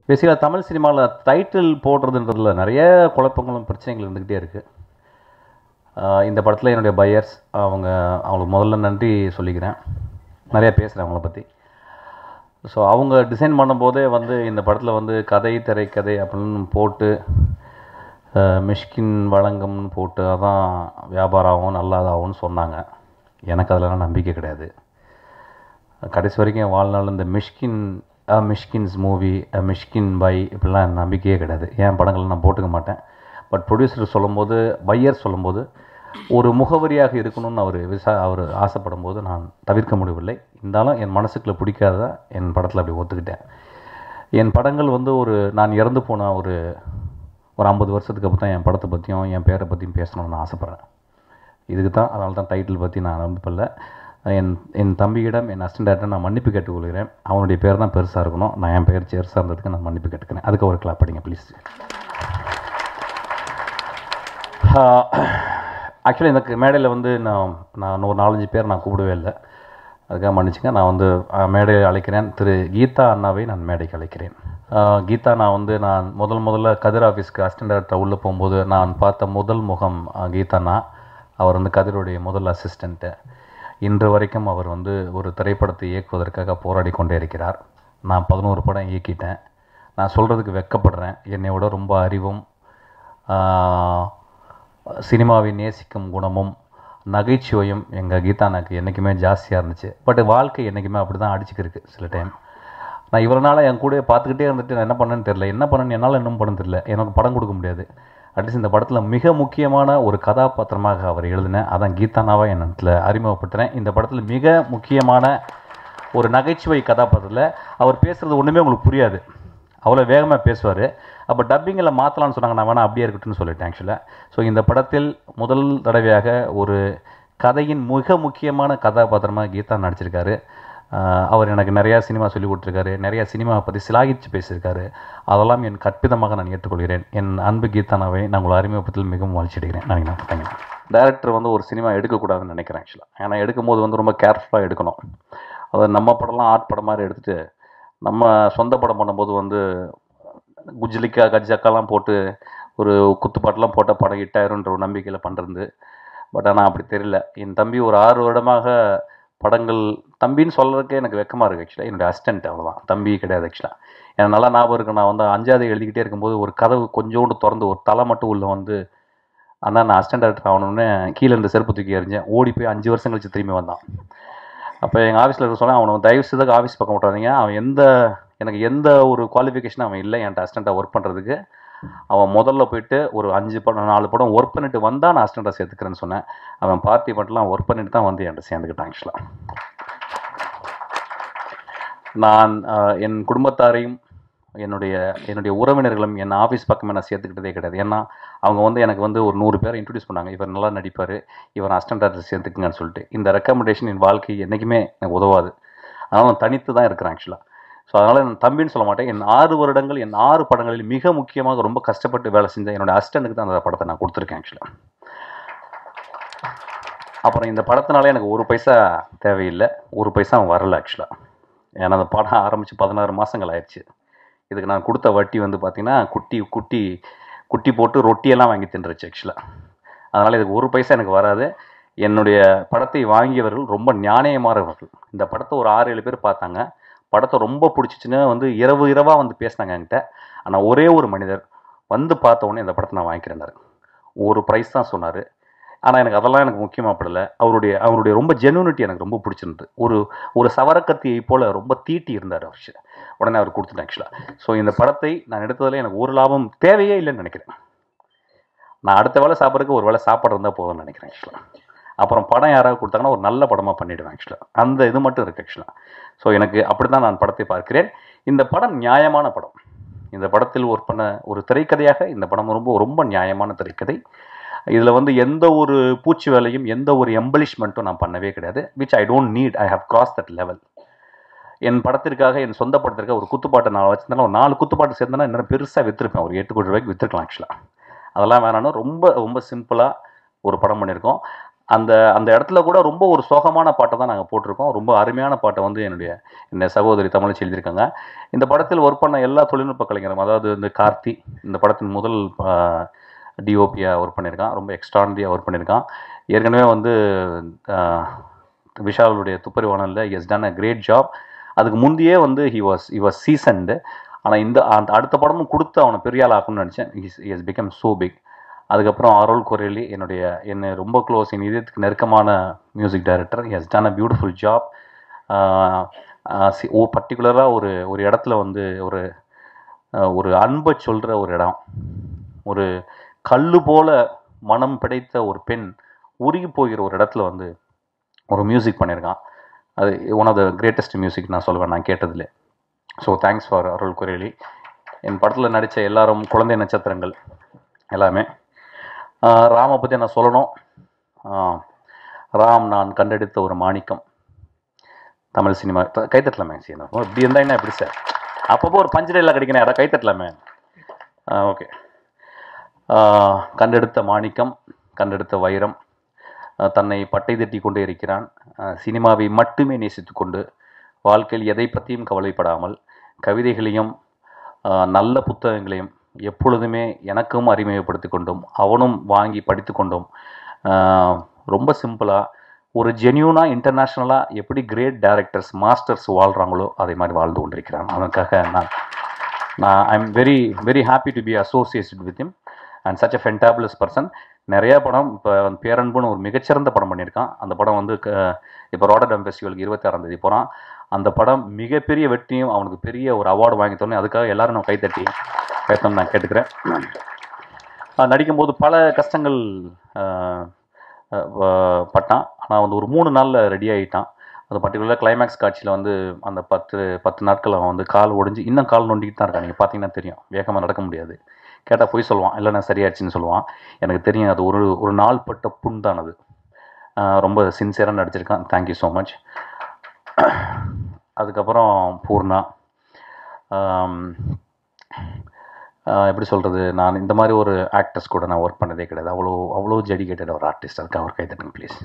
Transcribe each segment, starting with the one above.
பேசிக்காக தமிழ் சினிமாவில் டைட்டில் போடுறதுன்றதுல நிறைய குழப்பங்களும் பிரச்சனைகள் இருந்துக்கிட்டே இருக்குது இந்த படத்தில் என்னுடைய பையர்ஸ் அவங்க அவங்களுக்கு முதல்ல நன்றி சொல்லிக்கிறேன் நிறைய பேசுகிறேன் அவங்கள பற்றி ஸோ அவங்க டிசைன் பண்ணும்போதே வந்து இந்த படத்தில் வந்து கதை திரைக்கதை அப்படின்னு போட்டு அஹ், மிஷ்கின் வழங்கம்னு போட்டு அதான் வியாபாரம் ஆகும் நல்லாதாகும்னு சொன்னாங்க எனக்கு அதெல்லாம் நம்பிக்கை கிடையாது கடைசி வரைக்கும் என் வாழ்நாள் இந்த மிஷ்கின் அ மிஷ்கின்ஸ் மூவி அ மிஷ்கின் பை இப்படிலாம் எனக்கு நம்பிக்கையே கிடையாது என் படங்கள் நான் போட்டுக்க மாட்டேன் பட் ப்ரொடியூசர் சொல்லும்போது பையர் சொல்லும்போது ஒரு முகவரியாக இருக்கணும்னு அவர் விசா அவர் ஆசைப்படும் போது நான் தவிர்க்க முடியவில்லை இருந்தாலும் என் மனசுக்குள்ள பிடிக்காத என் படத்தில் அப்படி ஒத்துக்கிட்டேன் என் படங்கள் வந்து ஒரு நான் இறந்து போன ஒரு ஒரு ஐம்பது வருஷத்துக்கு அப்புறம் தான் என் படத்தை பற்றியும் என் பேரை பற்றியும் பேசணும்னு நான் ஆசைப்பட்றேன் இதுக்கு தான் அதனால தான் டைட்டில் பற்றி நான் நம்பல என் என் தம்பியிடம் என் அசிஸ்டண்ட்டாக நான் மன்னிப்பு கேட்டுக்கொள்கிறேன் அவனுடைய பேர் தான் பெருசாக இருக்கணும் நான் என் பேர் பெருசாக இருந்ததுக்கு நான் மன்னிப்பு கேட்டுக்கிறேன் அதுக்கு ஒரு கிளாப் படிங்க ப்ளீஸ் ஆக்சுவலி எனக்கு மேடையில் வந்து நான் நான் ஒரு நாலஞ்சு பேர் நான் கூப்பிடவே இல்லை அதுக்காக மன்னிச்சுங்க நான் வந்து அஹ், மேடையில் அழைக்கிறேன் திரு கீதா அண்ணாவை நான் மேடைக்கு அழைக்கிறேன் அஹ், கீதா நான் வந்து நான் முதல் முதல்ல கதிர் ஆஃபீஸ்க்கு அசிஸ்டன்ட் டேரக்டர் உள்ளே போகும்போது நான் பார்த்த முதல் முகம் அஹ், கீதா அண்ணா அவர் வந்து கதிருடைய முதல் அசிஸ்டண்ட்டு இன்று வரைக்கும் அவர் வந்து ஒரு திரைப்படத்தை இயக்குவதற்காக போராடி கொண்டே இருக்கிறார் நான் பதினோரு படம் இயக்கிட்டேன் நான் சொல்கிறதுக்கு வெட்கப்படுறேன் என்னை விட ரொம்ப அறிவும் ஆஹ், சினிமாவை நேசிக்கும் குணமும் நகைச்சுவையும் எங்கள் கீதானாக்கு என்றைக்குமே ஜாஸ்தியாக இருந்துச்சு பட் வாழ்க்கை என்றைக்குமே அப்படி தான் அடிச்சுக்கிருக்கு சில டைம் நான் இவ்வளோ நாளாக என் கூட பார்த்துக்கிட்டே இருந்துட்டு நான் என்ன பண்ணேன்னு தெரில என்ன பண்ணேன்னு என்னால் இன்னும் பண்ண தெரில எனக்கு படம் கொடுக்க முடியாது அட்லீஸ்ட் இந்த படத்தில் மிக முக்கியமான ஒரு கதாபாத்திரமாக அவர் எழுதினேன் அதான் கீதானாவை என் இடத்துல அறிமுகப்படுத்துகிறேன் இந்த படத்தில் மிக முக்கியமான ஒரு நகைச்சுவை கதாபாத்திரத்தில் அவர் பேசுகிறது ஒன்றுமே உங்களுக்கு புரியாது அவ்வளோ வேகமாக பேசுவார் அப்போ டப்பிங்கில் மாற்றலாம்னு சொன்னாங்க நான் வேணா அப்படியே இருக்கட்டும்னு சொல்லிட்டேன் ஆக்சுவலாக ஸோ இந்த படத்தில் முதல் தடவையாக ஒரு கதையின் மிக முக்கியமான கதாபாத்திரமாக கீதா நடிச்சிருக்காரு ஆஹ் அவர் எனக்கு நிறையா சினிமா சொல்லி கொடுத்துருக்காரு நிறையா சினிமாவை பற்றி சிலாகிச்சு பேசியிருக்காரு அதெல்லாம் என் கற்பிதமாக நான் ஏற்றுக்கொள்கிறேன் என் அன்பு கீதானாவை நான் உங்களை அறிமுகப்பத்தில் மிகவும் வாழ்ச்சிடுகிறேன் நான் தேங்க்யூ டேரக்டர் வந்து ஒரு சினிமா எடுக்கக்கூடாதுன்னு நினைக்கிறேன் ஆக்சுவலாக ஏன்னா எடுக்கும்போது வந்து ரொம்ப கேர்ஃபுல்லாக எடுக்கணும் அது நம்ம படம்லாம் ஆர்ட் படம் மாதிரி எடுத்துட்டு நம்ம சொந்த படம் பண்ணும்போது வந்து குஜ்லிக்கா கஜ்ஜக்காலாம் போட்டு ஒரு குத்துப்பாட்டெலாம் போட்ட படம் ஹிட் ஆயிரும்ன்ற ஒரு நம்பிக்கையில் பண்ணுறது பட் ஆனால் அப்படி தெரியல என் தம்பி ஒரு ஆறு வருடமாக படங்கள் தம்பின்னு சொல்கிறதுக்கே எனக்கு வெக்கமாக இருக்குது ஆக்சுவலாக என்னுடைய அசிஸ்டன்ட் அவ்வளோதான் தம்பி கிடையாது ஆக்சுவலாக எனக்கு நல்லா ஞாபகம் இருக்கு நான் வந்து அஞ்சாவது எழுதிக்கிட்டே இருக்கும்போது ஒரு கதவு கொஞ்சோண்டு திறந்து ஒரு தலை மட்டும் உள்ள வந்து அண்ணா நான் அசிஸ்டன்ட் டேரக்டர் ஆகணும்னு கீழே இருந்த செருப்பு தூக்கி எறிஞ்சேன் ஓடி போய் அஞ்சு வருஷம் கழிச்சு திரும்பி வந்தான் அப்போ எங்கள் ஆஃபீஸில் இருக்க சொன்னேன் அவனை தயவு செய்து ஆஃபீஸ் பக்கம் விட்றாதீங்க அவன் எந்த எனக்கு எந்த ஒரு குவாலிஃபிகேஷனும் அவன் இல்லை என்கிட்ட அசிஸ்டண்ட்டாக ஒர்க் பண்ணுறதுக்கு அவன் முதல்ல போயிட்டு ஒரு அஞ்சு படம் நாலு படம் ஒர்க் பண்ணிட்டு வந்தால் நான் அசிஸ்டண்ட்டாக சேர்த்துக்கிறேன்னு சொன்னேன் அவன் பார்ட்டி மட்டும்லாம் ஒர்க் பண்ணிட்டு தான் வந்து என்கிட்ட சேர்ந்துக்கிட்டான் ஆக்சுவலாக நான் ஆஹ், என் குடும்பத்தாரையும் என்னுடைய என்னுடைய உறவினர்களும் என் ஆஃபீஸ் பக்கமே நான் சேர்த்துக்கிட்டதே கிடையாது ஏன்னா அவங்க வந்து எனக்கு வந்து ஒரு நூறு பேரை இன்ட்ரடியூஸ் பண்ணாங்க இவர் நல்லா நடிப்பார் இவர் அசிஸ்டன்ட் டேரக்டர் சேர்த்துக்குங்கன்னு சொல்லிட்டு இந்த ரெக்கமெண்டேஷன் என் வாழ்க்கை என்றைக்குமே எனக்கு உதவாது அதனால் நான் தனித்து தான் இருக்கிறேன் ஆக்சுவலாக ஸோ அதனால் என் தம்பின்னு சொல்ல மாட்டேன் என் ஆறு வருடங்கள் என் ஆறு படங்களில் மிக முக்கியமாக ரொம்ப கஷ்டப்பட்டு வேலை செஞ்ச என்னோட அசிஸ்டண்ட்டுக்கு தான் அந்த படத்தை நான் கொடுத்துருக்கேன் ஆக்சுவலாக அப்புறம் இந்த படத்தினால எனக்கு ஒரு பைசா தேவையில்லை ஒரு பைசா வரல ஆக்சுவலாக ஏன்னா அந்த படம் ஆரம்பித்து பதினாறு மாதங்கள் ஆயிடுச்சு இதுக்கு நான் கொடுத்த வட்டி வந்து பார்த்திங்கன்னா குட்டி குட்டி குட்டி போட்டு ரொட்டியெல்லாம் வாங்கி தின்றுச்சு ஆக்சுவலாக அதனால் இதுக்கு ஒரு பைசா எனக்கு வராது என்னுடைய படத்தை வாங்கியவர்கள் ரொம்ப நியாயமானவர்கள் இந்த படத்தை ஒரு ஆறு ஏழு பேர் பார்த்தாங்க படத்தை ரொம்ப பிடிச்சிச்சுன்னு வந்து இரவு இரவாக வந்து பேசினாங்க என்கிட்ட ஆனால் ஒரே ஒரு மனிதர் வந்து பார்த்த உடனே இந்த படத்தை நான் வாங்கிக்கிறேன்னாரு ஒரு ப்ரைஸ் தான் சொன்னார் ஆனால் எனக்கு அதெல்லாம் எனக்கு முக்கியமாக படல அவருடைய அவருடைய ரொம்ப ஜெனுனிட்டி எனக்கு ரொம்ப பிடிச்சிருந்தது ஒரு ஒரு சவரக்கத்தியை போல் ரொம்ப தீட்டி இருந்தார் அவர் உடனே அவர் கொடுத்துட்டேன் ஆக்சுவலாக ஸோ இந்த படத்தை நான் எடுத்ததில் எனக்கு ஒரு லாபம் தேவையே இல்லைன்னு நினைக்கிறேன் நான் அடுத்த வேலை சாப்பிட்றதுக்கு ஒரு வேளை சாப்பாடு இருந்தால் போதும்னு நினைக்கிறேன் ஆக்சுவலாக அப்புறம் படம் யாராவது கொடுத்தாங்கன்னா ஒரு நல்ல படமாக பண்ணிவிடுவேன் ஆக்சுவலாக அந்த இது மட்டும் இருக்குது ஆக்சுவலாக ஸோ எனக்கு அப்படி தான் நான் படத்தை பார்க்கிறேன் இந்த படம் நியாயமான படம் இந்த படத்தில் ஒர்க் பண்ண ஒரு திரைக்கதையாக இந்த படம் ரொம்ப ரொம்ப நியாயமான திரைக்கதை இதில் வந்து எந்த ஒரு பூச்சி வேலையும் எந்த ஒரு எம்பலிஷ்மெண்ட்டும் நான் பண்ணவே கிடையாது which I don't need I have cross that level என் படத்திற்காக என் சொந்த படத்திற்காக ஒரு குத்துப்பாட்டை நான் வச்சிருந்தேன்னா ஒரு நாலு குத்துப்பாட்டு சேர்ந்தேன்னா இன்னும் பெருசாக விற்றுருப்பேன் ஒரு எட்டு கோடி ரூபாய்க்கு விற்றுருக்கலாம் ஆக்சுவலாக அதெல்லாம் வேணாலும் ரொம்ப ரொம்ப சிம்பிளாக ஒரு படம் பண்ணியிருக்கோம் அந்த அந்த இடத்துல கூட ரொம்ப ஒரு சோகமான பாட்டை தான் நாங்கள் போட்டிருக்கோம் ரொம்ப அருமையான பாட்டை வந்து என்னுடைய என்னுடைய சகோதரி தமிழ்ச்சி எழுதியிருக்காங்க இந்த படத்தில் ஒர்க் பண்ண எல்லா தொழில்நுட்ப கலைஞரும் அதாவது இந்த கார்த்தி இந்த படத்தின் முதல் டிஓபியாக ஒர்க் பண்ணியிருக்கான் ரொம்ப எக்ஸ்ட்ரானரியாக ஒர்க் பண்ணியிருக்கான் ஏற்கனவே வந்து ஆஹ், விஷாலுடைய துப்பறிவானலில் has done a great job அதுக்கு முந்தையே வந்து he was he was seasoned ஆனால் இந்த அந்த அடுத்த படமும் கொடுத்து அவனை பெரிய ஆள் ஆக்கணும்னு நினச்சேன் is is become so big அதுக்கப்புறம் அருள் கொரேலி என்னுடைய என்னை ரொம்ப க்ளோஸ் என் இதயத்துக்கு நெருக்கமான music director has done a beautiful job ஓ பர்டிகுலராக ஒரு ஒரு இடத்துல வந்து ஒரு ஆஹ், ஒரு அன்பை சொல்கிற ஒரு இடம் ஒரு கல்லு போல மனம் பிடைத்த ஒரு பெண் உருகி போகிற ஒரு இடத்துல வந்து ஒரு மியூசிக் பண்ணியிருக்கான் அது one of the greatest music நான் சொல்லுவேன் நான் கேட்டதில் so thanks for Arrol Corelli என் படத்தில் நடித்த எல்லாரும் குழந்தை நட்சத்திரங்கள் எல்லாமே ஆஹ் ராமை பற்றி நான் சொல்லணும் ஆஹ் ராம் நான் கண்டெடுத்த ஒரு மாணிக்கம் தமிழ் சினிமா த- கைத்தட்டலாமே சீனா ஓ, இப்படி இருந்தா என்ன எப்படி சார் அப்பப்போ ஒரு பஞ்சடையில் கிடைக்கணும் யாராவது கைத்தட்டலாமே ஓகே கண்டெடுத்த மாணிக்கம் கண்டெடுத்த வைரம் ஆஹ் தன்னை பட்டை தட்டி கொண்டே இருக்கிறான் ஆஹ் சினிமாவை மட்டுமே நேசித்துக் கொண்டு வாழ்க்கையில் எதை பற்றியும் கவலைப்படாமல் கவிதைகளையும் ஆஹ் நல்ல புத்தகங்களையும் எப்பொழுதுமே எனக்கும் அறிமுகப்படுத்தி கொண்டும் அவனும் வாங்கி படித்து கொண்டும் ஆஹ் ரொம்ப சிம்பிளாக ஒரு ஜென்யூனாக இன்டர்நேஷ்னலாக எப்படி கிரேட் டைரக்டர்ஸ் மாஸ்டர்ஸ் வாழ்கிறாங்களோ அதே மாதிரி வாழ்ந்து கொண்டிருக்கிறான் அவனுக்காக நான் நான் I am very very happy to be associated with him and such a fantabulous person நிறைய படம் இப்போ பேரன்புன்னு ஒரு மிகச்சிறந்த படம் பண்ணியிருக்கான் அந்த படம் வந்து க- இப்போ ரோடடம் ஃபெஸ்டிவலுக்கு இருபத்தாறாம் தேதி போகிறான் அந்த படம் மிகப்பெரிய வெற்றியும் அவனுக்கு பெரிய ஒரு அவார்டு வாங்கி தரணும் அதுக்காக எல்லாரும் நம்ம கைத்தட்டி பேசணும்னு நான் கேட்டுக்கிறேன் ஆஹ் நடிக்கும்போது பல கஷ்டங்கள் ஆஹ் ஆஹ் வ- பட்டான் ஆனால் வந்து ஒரு மூணு நாளில் ரெடி ஆகிட்டான் அது பர்டிகுலராக கிளைமேக்ஸ் காட்சியில் வந்து அந்த பத்து பத்து நாட்கள் அவன் வந்து கால் ஒடிஞ்சு இன்னும் கால் நொண்டிக்கிட்டு தான் இருக்கான் நீங்கள் பார்த்தீங்கன்னா தெரியும் வேகமாக நடக்க முடியாது கேட்டால் போய் சொல்லுவான் இல்லை நான் சரியாச்சுன்னு சொல்லுவான் எனக்கு தெரியும் அது ஒரு ஒரு நாள் பட்ட புண் தான் அது ஆஹ் ரொம்ப சின்சியராக நடிச்சிருக்கான் தேங்க்யூ ஸோ மச் அதுக்கப்புறம் பூர்ணா ஆம், ஆஹ் எப்படி சொல்கிறது நான் இந்த மாதிரி ஒரு ஆக்டர்ஸ் கூட நான் ஒர்க் பண்ணதே கிடையாது அவ்வளோ அவ்வளோ டெடிகேட்டட் ஒரு ஆர்டிஸ்ட் அதுக்கு அவர் கைத்தட்டுங்க ப்ளீஸ்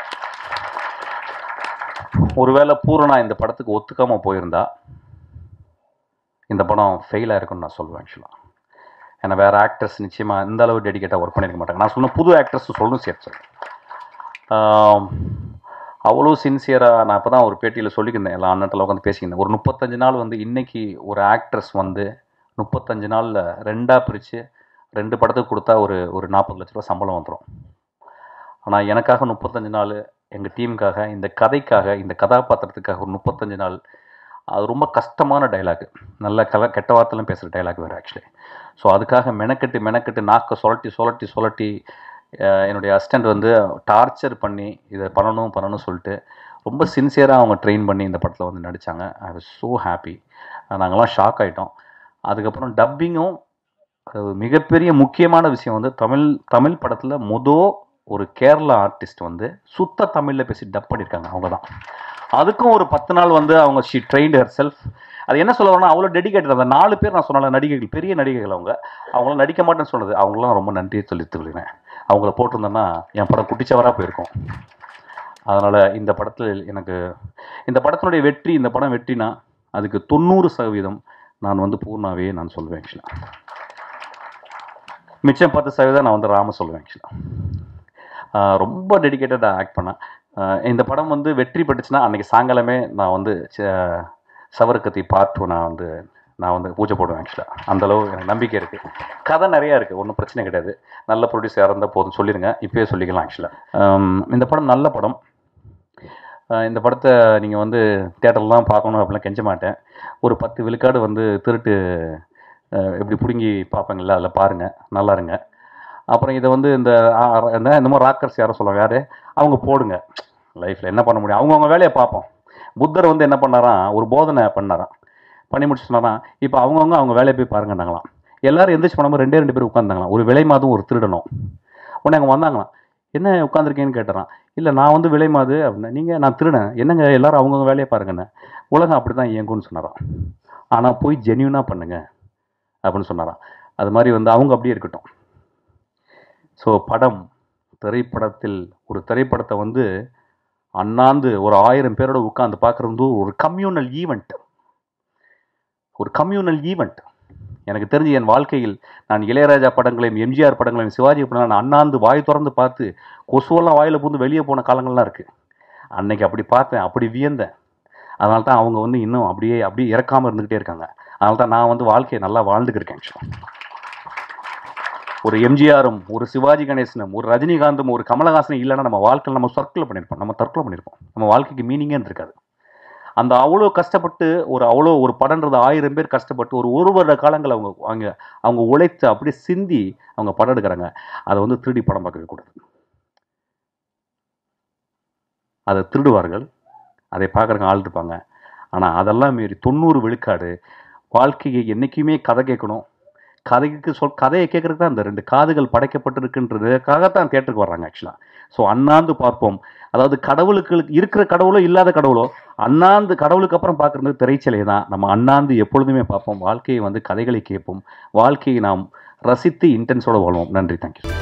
ஒருவேளை பூரணா இந்த படத்துக்கு ஒத்துக்காம போயிருந்தா இந்த படம் ஃபெயில் ஆயிருக்கும்னு நான் சொல்லுவேன் ஆக்சுவலாக ஏன்னா வேறு ஆக்டர்ஸ் நிச்சயமாக இந்த அளவு டெடிகேட்டாக ஒர்க் பண்ணியிருக்க மாட்டாங்க நான் சொன்ன புது ஆக்டர்ஸ் சொல்லணும் சேர்த்து ஆம், அவ்வளோ சின்சியராக நான் இப்போ தான் ஒரு பேட்டியில் சொல்லியிருந்தேன் எல்லா அண்ணட்டில் உட்காந்து பேசியிருந்தேன் ஒரு முப்பத்தஞ்சு நாள் வந்து இன்னைக்கு ஒரு ஆக்ட்ரஸ் வந்து முப்பத்தஞ்சு நாளில் ரெண்டாக பிரித்து ரெண்டு படத்துக்கு கொடுத்தா ஒரு ஒரு நாற்பது லட்ச ரூபா சம்பளம் வந்துடும் ஆனால் எனக்காக முப்பத்தஞ்சு நாள் எங்கள் டீமுக்காக இந்த கதைக்காக இந்த கதாபாத்திரத்துக்காக ஒரு முப்பத்தஞ்சு நாள் அது ரொம்ப கஷ்டமான டைலாக் நல்ல கல கெட்ட வார்த்தைலாம் பேசுகிற டைலாக் வேறு ஆக்சுவலி ஸோ அதுக்காக மெனக்கெட்டு மெனக்கெட்டு நாக்கை சுழட்டி சுழட்டி சுழட்டி அஹ், என்னுடைய அசிஸ்டண்ட் வந்து டார்ச்சர் பண்ணி இதை பண்ணணும் பண்ணணும்னு சொல்லிட்டு ரொம்ப சின்சியராக அவங்க ட்ரெயின் பண்ணி இந்த படத்தில் வந்து நடித்தாங்க ஐ வாஸ் ஸோ ஹாப்பி நாங்கள்லாம் ஷாக் ஆகிட்டோம் அதுக்கப்புறம் டப்பிங்கும் அது மிகப்பெரிய முக்கியமான விஷயம் வந்து தமிழ் தமிழ் படத்தில் மொதல் ஒரு கேரளா ஆர்டிஸ்ட் வந்து சுத்த தமிழில் பேசி டப் பண்ணியிருக்காங்க அவங்க தான் அதுக்கும் ஒரு பத்து நாள் வந்து அவங்க ஷி ட்ரெயின்ட் ஹர் செல்ஃப் அது என்ன சொல்ல வரேன்னா அவ்வளோ டெடிகேட்டட் அந்த நாலு பேர் நான் சொன்ன நடிகைகள் பெரிய நடிகைகள் அவங்க அவங்களாம் நடிக்க மாட்டேன்னு சொன்னது அவங்களாம் ரொம்ப நன்றியை சொல்லி சொல்லிடுறேன் அவங்கள போட்டிருந்தேன்னா என் படம் குட்டிச்சவராக போயிருக்கும் அதனால் இந்த படத்தில் எனக்கு இந்த படத்தினுடைய வெற்றி இந்த படம் வெற்றினா அதுக்கு தொண்ணூறு சதவீதம் நான் வந்து பூர்ணாவே நான் சொல்லுவேன் ஆக்சுவலாக மிச்சம் பத்து சதவீதம் நான் வந்து ராம சொல்லுவேன் ஆக்சுவலாக ரொம்ப டெடிக்கேட்டடாக ஆக்ட் பண்ணேன் ஆஹ் இந்த படம் வந்து வெற்றி பெற்றுச்சுன்னா அன்றைக்கி சாயங்காலமே நான் வந்து ச- சவரக்கத்தி பார்ட் டூ நான் வந்து நான் வந்து பூஜை போடுவேன் ஆக்சுவலாக அந்தளவு எனக்கு நம்பிக்கை இருக்குது கதை நிறையா இருக்குது ஒன்றும் பிரச்சனை கிடையாது நல்ல ப்ரொடியூசர் இருந்தால் போதும் சொல்லிடுங்க இப்போயே சொல்லிக்கலாம் ஆக்சுவலாக இந்த படம் நல்ல படம் ஆஹ் இந்த படத்தை நீங்கள் வந்து தேட்டர்லாம் பார்க்கணும் அப்படிலாம் கெஞ்ச மாட்டேன் ஒரு பத்து விழுக்காடு வந்து திருட்டு ஆஹ் எப்படி பிடுங்கி பார்ப்பேங்கள்ல அதில் பாருங்கள் நல்லா இருங்க அப்புறம் இதை வந்து இந்த ஆ- ஆ- என்ன இந்த மாதிரி ராக்கர்ஸ் யாரும் சொல்லுவாங்க யார் அவங்க போடுங்க லைஃப்பில் என்ன பண்ண முடியும் அவங்கவுங்க வேலையை பார்ப்போம் புத்தர் வந்து என்ன பண்ணாராம் ஒரு போதனை பண்ணாராம் பண்ணி முடிச்சு சொன்னாராம் இப்போ அவங்கவுங்க அவங்க வேலையை போய் பாருங்கன்னாங்களாம் எல்லாரும் எந்திரிச்சு பண்ணாமல் ரெண்டே ரெண்டு பேர் உட்காந்தாங்களாம் ஒரு விலை மாதம் ஒரு திருடணும் உடனே அங்கே வந்தாங்களாம் என்ன உட்காந்துருக்கேன்னு கேட்டாராம் இல்லை நான் வந்து விலை மாது அப்படின்னா நீங்கள் நான் திருடன் என்னங்க எல்லாரும் அவங்கவுங்க வேலையை பாருங்கண்ணே உலகம் அப்படி தான் இயங்கும்னு சொன்னாராம் ஆனால் போய் ஜென்யூனாக பண்ணுங்க அப்படின்னு சொன்னாராம் அது மாதிரி வந்து அவங்க அப்படியே இருக்கட்டும் ஸோ படம் திரைப்படத்தில் ஒரு திரைப்படத்தை வந்து அண்ணாந்து ஒரு ஆயிரம் பேரோட உட்காந்து பார்க்குறது வந்து ஒரு கம்யூனல் ஈவெண்ட் ஒரு கம்யூனல் ஈவெண்ட் எனக்கு தெரிஞ்சு என் வாழ்க்கையில் நான் இளையராஜா படங்களையும் எம்ஜிஆர் படங்களையும் சிவாஜி படங்களையும் நான் அண்ணாந்து வாய் திறந்து பார்த்து கொசுவெல்லாம் வாயில் பூந்து வெளியே போன காலங்கள்லாம் இருக்குது அன்னைக்கு அப்படி பார்த்தேன் அப்படி வியந்தேன் அதனால தான் அவங்க வந்து இன்னும் அப்படியே அப்படியே இறக்காமல் இருந்துக்கிட்டே இருக்காங்க அதனால தான் நான் வந்து வாழ்க்கையை நல்லா வாழ்ந்துக்கிருக்கேன் ஆக்சுவலாக ஒரு எம்ஜிஆரும் ஒரு சிவாஜி கணேசனும் ஒரு ரஜினிகாந்தும் ஒரு கமலஹாசனும் இல்லைன்னா நம்ம வாழ்க்கையில் நம்ம சர்க்கிள் பண்ணியிருப்போம் நம்ம தற்கொலை பண்ணியிருப்போம் நம்ம வாழ்க்கைக்கு மீனிங்கே இருந்திருக்காது அந்த அவ்வளோ கஷ்டப்பட்டு ஒரு அவ்வளோ ஒரு படன்றது ஆயிரம் பேர் கஷ்டப்பட்டு ஒரு ஒரு வருட காலங்கள் அவங்க அவங்க அவங்க உழைத்து அப்படியே சிந்தி அவங்க படம் எடுக்கிறாங்க அதை வந்து திருடி படம் பார்க்கவே கூடாது அதை திருடுவார்கள் அதை பார்க்குறங்க ஆள் இருப்பாங்க ஆனால் அதெல்லாம் மீறி தொண்ணூறு விழுக்காடு வாழ்க்கையை என்றைக்குமே கதை கேட்கணும் கதைக்கு சொல் கதையை கேட்குறதுக்கு தான் இந்த ரெண்டு காதுகள் படைக்கப்பட்டிருக்குன்றதுக்காகத்தான் தேட்டருக்கு வர்றாங்க ஆக்சுவலாக ஸோ அண்ணாந்து பார்ப்போம் அதாவது கடவுளுக்கு இருக்கிற கடவுளோ இல்லாத கடவுளோ அண்ணாந்து கடவுளுக்கு அப்புறம் பார்க்குறது திரைச்சிலை தான் நம்ம அண்ணாந்து எப்பொழுதுமே பார்ப்போம் வாழ்க்கையை வந்து கதைகளை கேட்போம் வாழ்க்கையை நாம் ரசித்து இன்டென்ஸோட வாழ்வோம் நன்றி தேங்க்யூ